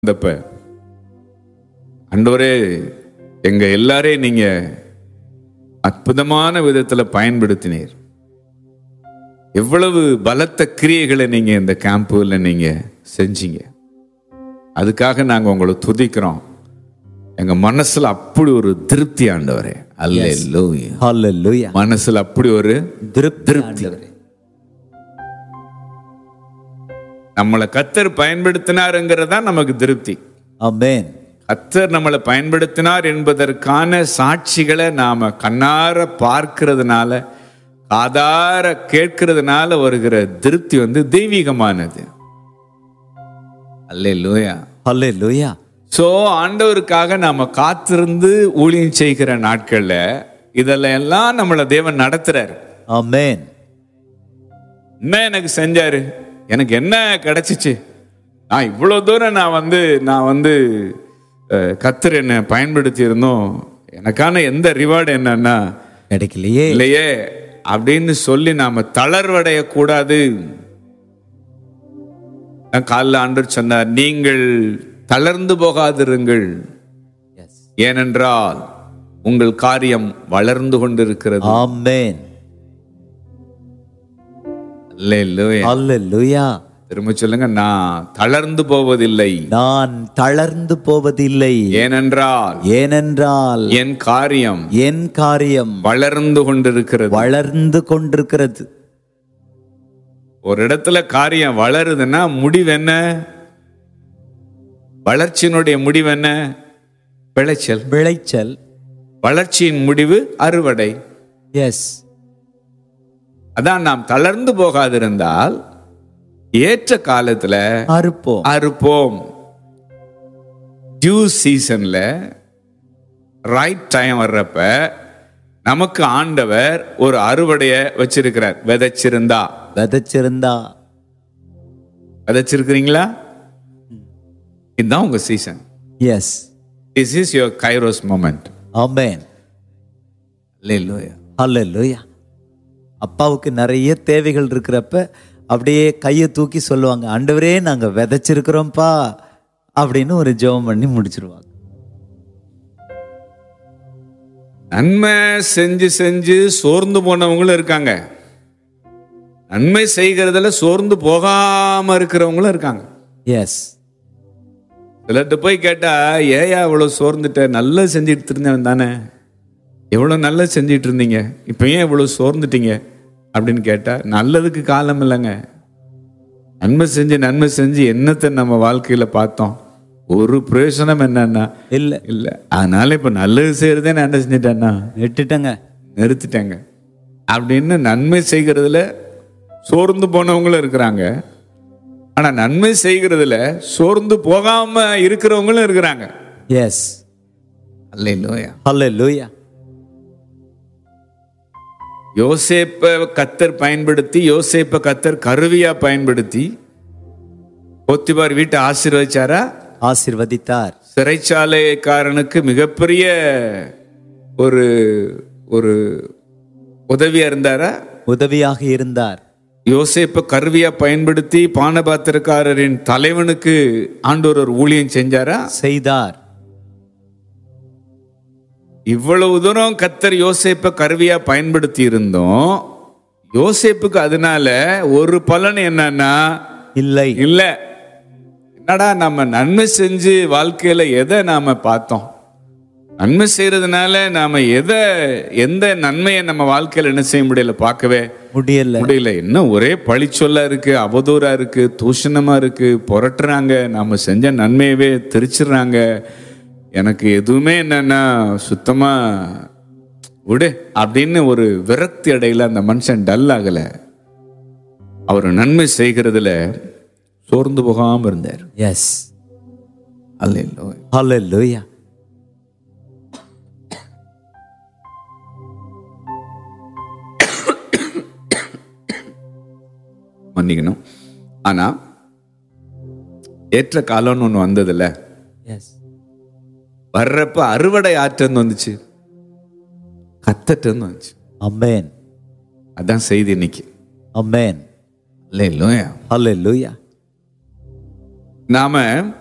இருந்தப்ப அண்டவரே எங்க எல்லாரையும் நீங்க அற்புதமான விதத்துல பயன்படுத்தினீர் எவ்வளவு பலத்த கிரியைகளை நீங்க இந்த கேம்புல நீங்க செஞ்சீங்க அதுக்காக நாங்க உங்களை துதிக்கிறோம் எங்க மனசுல அப்படி ஒரு திருப்தி ஆண்டவரே அல்ல Hallelujah. மனசுல அப்படி ஒரு திருப்தி ஆண்டவரே. நம்மளை கத்தர் பயன்படுத்தினாருங்கிறது தான் நமக்கு திருப்தி Amen. கத்தர் நம்மளை பயன்படுத்தினார் என்பதற்கான சாட்சிகளை நாம கண்ணார பார்க்கிறதுனால காதார கேட்கிறதுனால வருகிற திருப்தி வந்து தெய்வீகமானது அல்லேலூயா Hallelujah. சோ ஆண்டவருக்காக நாம காத்திருந்து ஊழியம் செய்கிற நாட்கள்ல இதெல்லாம் எல்லாம் நம்மளை தேவன் நடத்துறாரு Amen. என்ன எனக்கு செஞ்சாரு எனக்கு என்ன கிடைச்சிச்சு நான் இவ்வளோ தூரம் நான் வந்து நான் வந்து அஹ், கர்த்தர் என்னை பயன்படுத்தி இருந்தோம் எனக்கான எந்த ரிவார்டு என்னன்னா கிடைக்கலையே இல்லையே அப்படின்னு சொல்லி நாம தளர்வடைய கூடாது காலில் ஆண்டவர் சொன்னார் நீங்கள் தளர்ந்து போகாதிருங்கள் Yes. ஏனென்றால் உங்கள் காரியம் வளர்ந்து கொண்டிருக்கிறது Amen. அல்லேலூயா. Hallelujah. திரும்ப சொல்லுங்க நான் தளர்ந்து போவதில்லை நான் தளர்ந்து போவதில்லை ஏனென்றால் ஏனென்றால் என் காரியம் என் காரியம் வளர்ந்து கொண்டிருக்கிறது வளர்ந்து கொண்டிருக்கிறது ஒரு இடத்துல காரியம் வளருதுன்னா முடிவு என்ன வளர்ச்சியினுடைய முடிவு என்ன விளைச்சல் விளைச்சல் வளர்ச்சியின் முடிவு அறுவடை எஸ் அதான் நாம் தளர்ந்து போகாதிருந்தால் ஏற்ற காலத்துல அறுப்போம் அறுப்போம் டியூ சீசன்ல ரைட் டைம் வர்றப்ப நமக்கு ஆண்டவர் ஒரு அறுவடைய வச்சிருக்கிறார் விதைச்சிருந்தா விதைச்சிருந்தா விதைச்சிருக்கிறீங்களா இதுதான் உங்க season yes this is your kairos moment amen இல்லையா ஹalleluya அப்பாவுக்கு நிறைய தேவைகள் இருக்கிறப்ப அப்படியே கையை தூக்கி சொல்லுவாங்க ஆண்டவரே நாங்க விதைச்சிருக்கிறோம்ப்பா அப்படின்னு ஒரு ஜெபம் பண்ணி முடிச்சிருவாங்க நன்மை செஞ்சு செஞ்சு சோர்ந்து போனவங்களும் இருக்காங்க நன்மை செய்கிறதுல சோர்ந்து போகாம இருக்கிறவங்களும் இருக்காங்க எஸ் சிலர்கிட்ட போய் கேட்டா ஏயா இவ்வளவு சோர்ந்துட்ட நல்லா செஞ்சுட்டு இருந்தவன் தானே எவ்வளவு நல்லா செஞ்சிட்டு இருந்தீங்க இப்போ ஏன் இவ்வளவு சோர்ந்துட்டீங்க அப்படின்னு கேட்டா நல்லதுக்கு காலம் இல்லைங்க நன்மை செஞ்சு நன்மை செஞ்சு என்னத்தை நம்ம வாழ்க்கையில பார்த்தோம் ஒரு பிரயோஜனம் என்னன்னா இல்ல இல்ல அதனால இப்ப நல்லது செய்யறதே நான் என்ன செஞ்சிட்டேன்னா விட்டுட்டங்க நிறுத்திட்டேங்க அப்படின்னு நன்மை செய்கிறதுல சோர்ந்து போனவங்களும் இருக்கிறாங்க ஆனா நன்மை செய்கிறதுல சோர்ந்து போகாம இருக்கிறவங்களும் இருக்கிறாங்க எஸ் அல்லையா ஹalleluya யோசேப்ப கத்தர் பயன்படுத்தி யோசேப்ப கத்தர் கருவியா பயன்படுத்தி போத்திபார் வீட்டை ஆசீர்வதிச்சாரா ஆசீர்வதித்தார் சிறைச்சாலைக்காரனுக்கு மிகப்பெரிய ஒரு ஒரு உதவியா இருந்தாரா உதவியாக இருந்தார் யோசேப்ப கருவியா பயன்படுத்தி பானபாத்திரக்காரரின் தலைவனுக்கு ஆண்டவர் ஒரு ஊழியம் செஞ்சாரா செய்தார் இவ்வளவு தூரம் கத்தர் யோசேப்ப கருவியா பயன்படுத்தி இருந்தோம் யோசேப்புக்கு அதனால ஒரு பலன் என்னன்னா இல்லை இல்ல என்னடா நம்ம நன்மை செஞ்சு வாழ்க்கையில எதை நாம பார்த்தோம் நன்மை செய்யறதுனால நாம எதை எந்த நன்மையை நம்ம வாழ்க்கையில என்ன செய்ய முடியல பார்க்கவே முடியல முடியல என்ன ஒரே பழிச்சொல்லா இருக்கு அவதூறா இருக்கு தூஷணமா இருக்கு புரட்டுறாங்க நாம செஞ்ச நன்மையவே திரிச்சிடுறாங்க எனக்கு எதுவுமே என்னன்னா சுத்தமா விடு அப்படின்னு ஒரு விரக்தி அடையில அந்த மனுஷன் டல் ஆகல அவர் நன்மை செய்கிறதுல சோர்ந்து போகாம இருந்தார் எஸ் அல்ல ஹalleluya மன்னிக்கணும் ஆனா ஏற்ற காலம்னு ஒண்ணு வந்ததுல எஸ் வர்றப்ப அறுவடை ஆற்றன்னு வந்துச்சு கத்தட்டுன்னு வந்துச்சு அமேன் அதான் செய்தி இன்னைக்கு அமேன் இல்லை இல்லையா ஹalleluya நாம